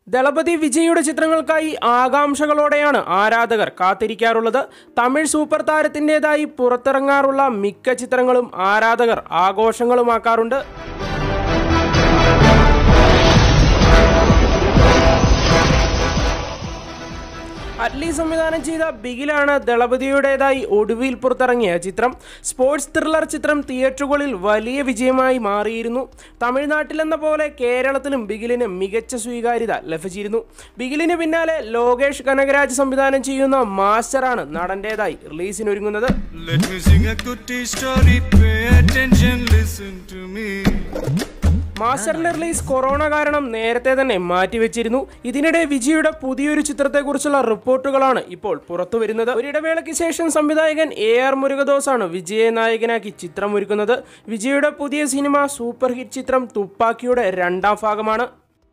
ദളപതി വിജയുടെ ചിത്രങ്ങൾക്കായി ആകാംക്ഷകളോടെയാണ് ആരാധകർ കാത്തിരിക്കാറുള്ളത് തമിഴ് സൂപ്പർ താരത്തിൻ്റെതായി പുറത്തിറങ്ങാറുള്ള മിക്ക ചിത്രങ്ങളും ആരാധകർ ആഘോഷങ്ങളുമാക്കാറുണ്ട് അറ്റ്ലി സംവിധാനം ചെയ്ത ബിഗിലാണ് ദളപതിയുടേതായി ഒടുവിൽ പുറത്തിറങ്ങിയ ചിത്രം സ്പോർട്സ് ത്രില്ലർ ചിത്രം തിയേറ്ററുകളിൽ വലിയ വിജയമായി മാറിയിരുന്നു തമിഴ്നാട്ടിലെന്ന പോലെ കേരളത്തിലും ബിഗിലിന് മികച്ച സ്വീകാര്യത ലഭിച്ചിരുന്നു ബിഗിലിന് പിന്നാലെ ലോകേഷ് കനകരാജ് സംവിധാനം ചെയ്യുന്ന മാസ്റ്ററാണ് നടൻ്റേതായി റിലീസിനൊരുങ്ങുന്നത് Let me sing a goody story. Pay attention, listen to me. മാസ്റ്ററിന്റെ റിലീസ് കൊറോണ കാരണം നേരത്തെ തന്നെ മാറ്റിവെച്ചിരുന്നു ഇതിനിടെ വിജയുടെ പുതിയൊരു ചിത്രത്തെക്കുറിച്ചുള്ള റിപ്പോർട്ടുകളാണ് ഇപ്പോൾ പുറത്തു വരുന്നത് ഒരിടവേളയ്ക്ക് ശേഷം സംവിധായകൻ എ ആർ മുരുകദോസ് ആണ് വിജയെ നായകനാക്കി ചിത്രമൊരുക്കുന്നത് വിജയുടെ പുതിയ സിനിമ സൂപ്പർ ഹിറ്റ് ചിത്രം തുപ്പാക്കിയുടെ രണ്ടാം ഭാഗമാണ്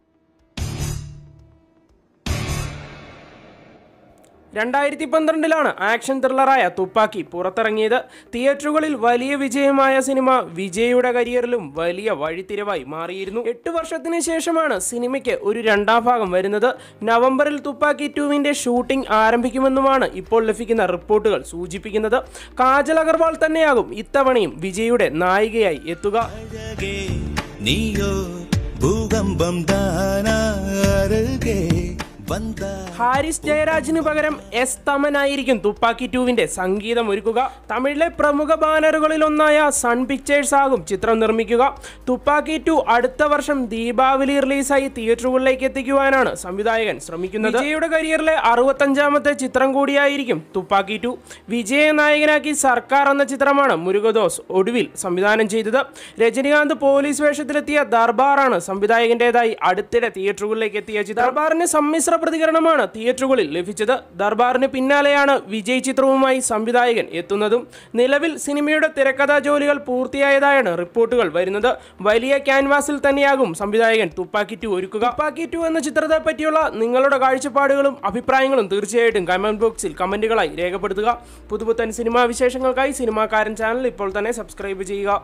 രണ്ടായിരത്തി പന്ത്രണ്ടിലാണ് ആക്ഷൻ ത്രില്ലറായ തുപ്പാക്കി പുറത്തിറങ്ങിയത് തിയേറ്ററുകളിൽ വലിയ വിജയമായ സിനിമ വിജയുടെ കരിയറിലും വലിയ വഴിത്തിരിവായി മാറിയിരുന്നു എട്ട് വർഷത്തിന് ശേഷമാണ് സിനിമയ്ക്ക് ഒരു രണ്ടാം ഭാഗം വരുന്നത് നവംബറിൽ തുപ്പാക്കി ടുവിന്റെ ഷൂട്ടിംഗ് ആരംഭിക്കുമെന്നുമാണ് ഇപ്പോൾ ലഭിക്കുന്ന റിപ്പോർട്ടുകൾ സൂചിപ്പിക്കുന്നത് കാജൽ അഗർവാൾ തന്നെയാകും ഇത്തവണയും വിജയുടെ നായികയായി എത്തുക அழகே நீயோ பூகம்பம் தானா அருகே வந்தா ഹാരിസ് ജയരാജിന് പകരം എസ് തമനായിരിക്കും തുപ്പാക്കി ടുവിന്റെ സംഗീതം ഒരുക്കുക തമിഴിലെ പ്രമുഖ ബാനറുകളിലൊന്നായ സൺ പിക്ചേഴ്സ് ആകും ചിത്രം നിർമ്മിക്കുക തുപ്പാക്കി ടു അടുത്ത വർഷം ദീപാവലി റിലീസായി തിയേറ്ററുകളിലേക്ക് എത്തിക്കുവാനാണ് സംവിധായകൻ ശ്രമിക്കുന്നത് വിജയുടെ കരിയറിലെ അറുപത്തഞ്ചാമത്തെ ചിത്രം കൂടിയായിരിക്കും തുപ്പാക്കി ടു വിജയ നായകനാക്കി സർക്കാർ എന്ന ചിത്രമാണ് മുരുകദോസ് ഒടുവിൽ സംവിധാനം ചെയ്തത് രജനികാന്ത് പോലീസ് വേഷത്തിലെത്തിയ ദർബാറാണ് സംവിധായകന്റേതായി അടുത്തിടെ തിയേറ്ററുകളിലേക്ക് എത്തിയ ചിത്രം ദർബാറിന് സമ്മിശ്ര പ്രതികരണമാണ് തിയേറ്ററുകളിൽ ലഭിച്ചത് ദർബാറിന് പിന്നാലെയാണ് വിജയ് ചിത്രവുമായി സംവിധായകൻ എത്തുന്നതും നിലവിൽ സിനിമയുടെ തിരക്കഥാ ജോലികൾ പൂർത്തിയായതായാണ് റിപ്പോർട്ടുകൾ വരുന്നത് വലിയ ക്യാൻവാസിൽ തന്നെയാകും സംവിധായകൻ തുപ്പാക്കി ടു ഒരുക്കുക തുപ്പാക്കി ടു എന്ന ചിത്രത്തെ പറ്റിയുള്ള നിങ്ങളുടെ കാഴ്ചപ്പാടുകളും അഭിപ്രായങ്ങളും തീർച്ചയായിട്ടും കമന്റ് ബോക്സിൽ കമന്റുകളായി രേഖപ്പെടുത്തുക പുതുപുത്തൻ സിനിമാ വിശേഷങ്ങൾക്കായി സിനിമാക്കാരൻ ചാനൽ ഇപ്പോൾ തന്നെ സബ്സ്ക്രൈബ് ചെയ്യുക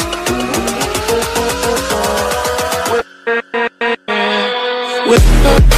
with